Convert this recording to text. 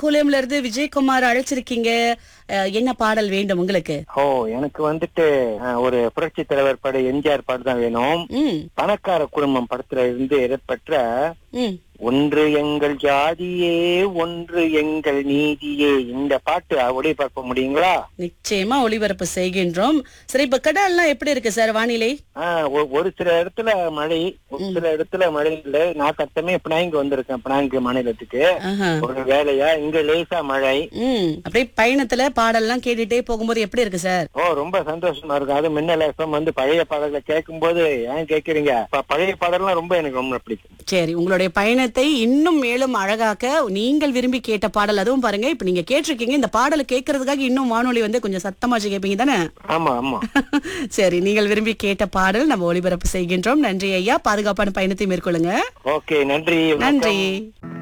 கூலியம்ல இருந்து விஜயகுமார் அழைச்சிருக்கீங்க அஹ், என்ன பாடல் வேண்டும் உங்களுக்கு ஓ எனக்கு வந்துட்டு அஹ், ஒரு புரட்சி தலைவர் படம் எம்ஜிஆர் பாட்டு தான் வேணும் ம் பணக்கார குடும்பம் படத்துல இருந்து இடம்பெற்ற ம் ஒன்று எங்கள் ஜாதியே ஒன்று எங்கள் நீதியே இந்த பாட்டு ஒளிபரப்ப முடியுங்களா நிச்சயமா ஒளிபரப்பு செய்கின்றோம் சரி இப்ப கடல்லாம் எப்படி இருக்கு சார் வானிலை ஆஹ் ஒ- ஒரு சில இடத்துல மழை ஒரு சில இடத்துல மழை இல்ல நான் கட்டமே பினாங்கு வந்திருக்கேன் பினாங்கு மாநிலத்துக்கு ஆஹா. ஒரு வேலையா இங்க லேசா மழை ம் அப்படியே பயணத்துல பாடல்லாம் கேட்டுட்டே போகும்போது எப்படி இருக்கு சார் ஓ ரொம்ப சந்தோஷமா இருக்கும் அது மின்னல் எஃப்எம் வந்து பழைய பாடல்களை கேட்கும் போது ஏன் கேக்குறீங்க ப- பழைய பாடல்லாம் ரொம்ப எனக்கு ரொம்ப பிடிக்கும் சரி உங்களுடைய பயணத்தை இன்னும் மேலும் அழகாக்க நீங்கள் விரும்பி கேட்ட பாடல் அதுவும் பாருங்க இப்ப நீங்க கேட்டிருக்கீங்க இந்த பாடலை கேட்கறதுக்காக இன்னும் வானொலி வந்து கொஞ்சம் சத்தமா வச்சு கேட்பீங்க தானே ஆமா ஆமா சரி நீங்கள் விரும்பி கேட்ட பாடல் நம்ம ஒளிபரப்பு செய்கின்றோம் நன்றி ஐயா பாதுகாப்பான பயணத்தை மேற்கொள்ளுங்க ஓகே நன்றி வணக்கம். நன்றி